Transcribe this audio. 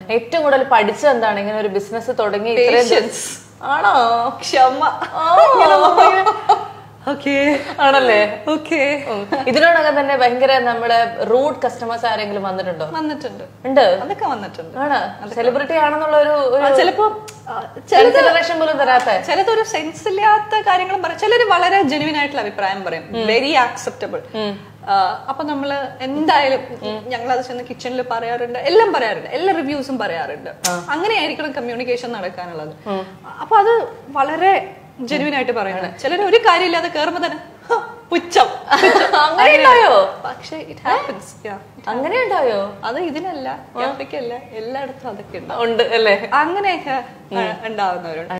ഏറ്റവും കൂടുതൽ പഠിച്ചത് എന്താണ് ഇങ്ങനെ ഒരു ബിസിനസ് തുടങ്ങി ഇത്രയും ദിവ- Patience. ആണോ ക്ഷമ ഓക്കെ ആണല്ലേ ഓക്കെ ഉം. ഇതിനോടൊക്കെ തന്നെ ഭയങ്കര നമ്മുടെ റൂഡ് കസ്റ്റമേഴ്സ് ആരെങ്കിലും വന്നിട്ടുണ്ടോ വന്നിട്ടുണ്ട് ഉണ്ട് അതൊക്കെ വന്നിട്ടുണ്ട് ആണ് സെലിബ്രിറ്റി ആണെന്നുള്ള ഒരു ആ, ചിലപ്പോ ആ, ചിലത് കൺസിഡറേഷൻ പോലും തരാത്ത ചിലതൊരു സെൻസ് ഇല്ലാത്ത കാര്യങ്ങളും പറയും ചിലര് വളരെ ജെനുവിൻ ആയിട്ടുള്ള അഭിപ്രായം പറയും വെരി ആക്സെപ്റ്റബിൾ അപ്പൊ നമ്മള് എന്തായാലും ഞങ്ങൾ അത് ചെന്ന് കിച്ചണിൽ പറയാറുണ്ട് എല്ലാം പറയാറുണ്ട് എല്ലാ റിവ്യൂസും പറയാറുണ്ട് അങ്ങനെയായിരിക്കണം കമ്മ്യൂണിക്കേഷൻ നടക്കാനുള്ളത് അപ്പൊ അത് വളരെ ജെനുവിൻ ആയിട്ട് പറയണം ചിലർ ഒരു കാര്യമില്ലാതെ കേറുമ്പോ തന്നെ "ഹ, പുച്ഛം അങ്ങനെ ഉണ്ടായോ പക്ഷെ ഇറ്റ് ഹാപ്പൻസ് അങ്ങനെ ഉണ്ടായോ അത് ഇതിനല്ല ക്യാഫയ്ക്കല്ല എല്ലായിടത്തും അതൊക്കെ ഉണ്ട് ഉണ്ട് അല്ലേ അങ്ങനെയൊക്കെ ആ, ഉണ്ടാവുന്നവരുണ്ട്